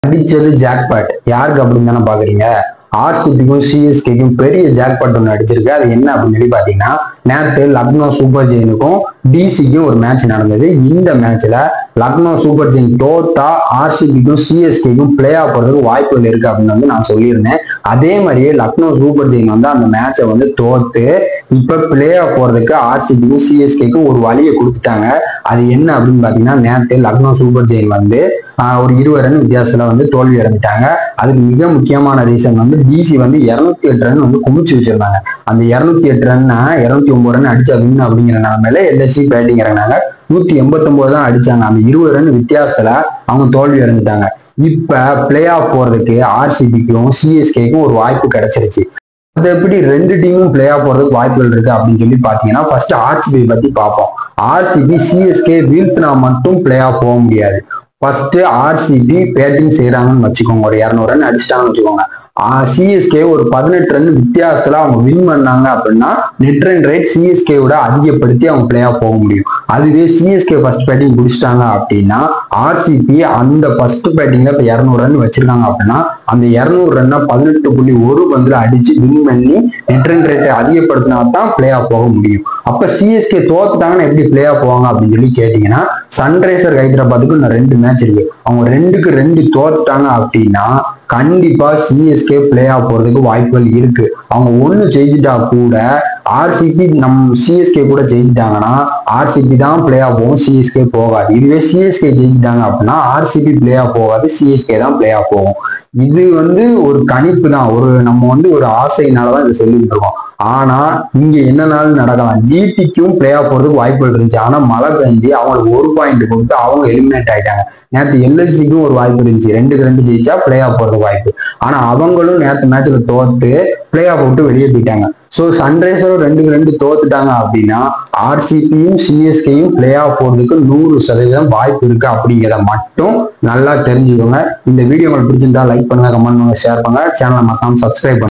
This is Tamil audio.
அடிச்சது ஜாக்பாட் யாருக்கு அப்படின்னு தானே பாக்குறீங்க ஆர்சிபிக்கும் சிஎஸ்கேக்கும் பெரிய ஜாக்பாட் ஒன்று அடிச்சிருக்கு அது என்ன அப்படின்னு சொல்லி பாத்தீங்கன்னா நேற்று லக்னோ சூப்பர் ஜெயினுக்கும் டிசிக்கும் ஒரு மேட்ச் நடந்தது இந்த மேட்ச்ல லக்னோ சூப்பர் ஜெயின் தோத்தா ஆர்சிபிக்கும் சிஎஸ்கேக்கும் பிளே ஆஃப் போறதுக்கு வாய்ப்புகள் இருக்கு அப்படின்னு வந்து நான் சொல்லியிருந்தேன் அதே மாதிரியே லக்னோ சூப்பர் ஜெயின் வந்து அந்த மேட்சை வந்து தோத்து இப்ப பிளே ஆஃப் போறதுக்கு ஆர்சிபிக்கும் சிஎஸ்கேக்கும் ஒரு வழியை கொடுத்துட்டாங்க அது என்ன அப்படின்னு பாத்தீங்கன்னா நேற்று லக்னோ சூப்பர் ஜெயின் வந்து ஆஹ், ஒரு இருபது ரன் வித்தியாசத்துல வந்து தோல்வி அடைஞ்சிட்டாங்க அதுக்கு மிக முக்கியமான ரீசன் வந்து டிசி வந்து இருநூத்தி எட்டு ரன் வந்து குமிச்சு வச்சிருந்தாங்க அந்த இருநூத்தி எட்டு ரன் இருநூத்தி ஒன்பது ரன் அடிச்சா வின் அப்படிங்கிற நிலைமையில எல்எஸ்சி பேட்டிங் இறங்கினாங்க நூத்தி எண்பத்தொன்பது தான் அடிச்சாங்க அந்த இருபது ரன் வித்தியாசத்துல அவங்க தோல்வி அடைஞ்சிட்டாங்க இப்ப பிளே ஆஃப் போறதுக்கு ஆர்சிபிக்கும் சிஎஸ்கேக்கும் ஒரு வாய்ப்பு கிடைச்சிருச்சு அது எப்படி ரெண்டு டீமும் பிளே ஆஃப் போறதுக்கு வாய்ப்புகள் இருக்கு அப்படின்னு சொல்லி பாத்தீங்கன்னா ஃபர்ஸ்ட் ஆர்சிபி பத்தி பார்ப்போம் ஆர்சிபி சிஎஸ்கே வீழ்த்தினா மட்டும் பிளே ஆஃப் போக முடியாது ஃபர்ஸ்ட் ஆர்சிபி பேட்டிங் செய்யறாங்கன்னு வச்சுக்கோங்க ஒரு இரநூறு ரன் அடிச்சிட்டாங்கன்னு வச்சுக்கோங்க சிஎஸ்கே ஒரு பதினெட்டு ரன் வித்தியாசத்துல அவங்க வின் பண்ணாங்க அப்படின்னா நெட் ரன் ரேட் சிஎஸ்கே விட அதிகப்படுத்தி அவங்க பிளே ஆஃப் போக முடியும் அதுவே சிஎஸ்கே ஃபர்ஸ்ட் பேட்டிங் பிடிச்சிட்டாங்க அப்படின்னா ஆர்சிபி அந்த ஃபர்ஸ்ட் பேட்டிங்ல இப்ப இரநூறு ரன் வச்சிருக்காங்க அப்படின்னா அந்த இரநூறு ரன்னை பதினெட்டு புள்ளி ஒரு பந்துல அடிச்சு வின் பண்ணி நெட் ரன் ரேட்டை அதிகப்படுத்தினா தான் பிளே ஆஃப் போக முடியும் அப்ப சிஎஸ்கே தோத்துட்டாங்கன்னா எப்படி பிளே ஆஃப் போவாங்க அப்படின்னு சொல்லி கேட்டீங்கன்னா சன்ரைசர் ஹைதராபாத்துக்கு இன்னும் ரெண்டு மேட்ச் இருக்கு அவங்க ரெண்டுக்கு ரெண்டு தோத்துட்டாங்க அப்படின்னா கண்டிப்பா சிஎஸ்கே பிளே ஆஃப் போறதுக்கு வாய்ப்புகள் இருக்கு அவங்க ஒண்ணு ஜெயிச்சிட்டா கூட ஆர்சிபி நம் சிஎஸ்கே கூட ஜெயிச்சிட்டாங்கன்னா ஆர்சிபி தான் பிளே ஆஃப் போகும் சிஎஸ்கே போகாது இதுவே சிஎஸ்கே ஜெயிச்சிட்டாங்க அப்படின்னா ஆர்சிபி பிளே ஆஃப் போகாது சிஎஸ்கே தான் பிளே ஆஃப் போகும் இது வந்து ஒரு கணிப்பு தான் ஒரு நம்ம வந்து ஒரு ஆசையினாலதான் இதை சொல்லிட்டு இருக்கோம் ஆனா இங்க என்னனாலும் நடக்கலாம் ஜிடிக்கும் பிளே ஆஃப் போறதுக்கு வாய்ப்புகள் இருந்துச்சு ஆனா மழை பெஞ்சு அவங்களுக்கு ஒரு பாயிண்ட் கொடுத்து அவங்க எலிமினேட் ஆயிட்டாங்க நேற்று எல்எஸ்சிக்கும் ஒரு வாய்ப்பு இருந்துச்சு ரெண்டுக்கு ரெண்டு ஜெயிச்சா பிளே ஆஃப் போறதுக்கு வாய்ப்பு ஆனா அவங்களும் நேற்று மேட்ச்ல தோத்து பிளே ஆஃப் விட்டு வெளியே போயிட்டாங்க ஸோ சன்ரைசரும் ரெண்டுக்கு ரெண்டு தோத்துட்டாங்க அப்படின்னா ஆர்சிபியும் சிஎஸ்கேயும் பிளே ஆஃப் போறதுக்கு நூறு சதவீதம் வாய்ப்பு இருக்கு அப்படிங்கிறத மட்டும் நல்லா தெரிஞ்சுக்கோங்க இந்த வீடியோ உங்களுக்கு பிடிச்சிருந்தா லைக் பண்ணுங்க கமெண்ட் பண்ணுங்க ஷேர் பண்ணுங்க சேனலை மறக்காம சப்ஸ்கிரைப் பண்ணுங்க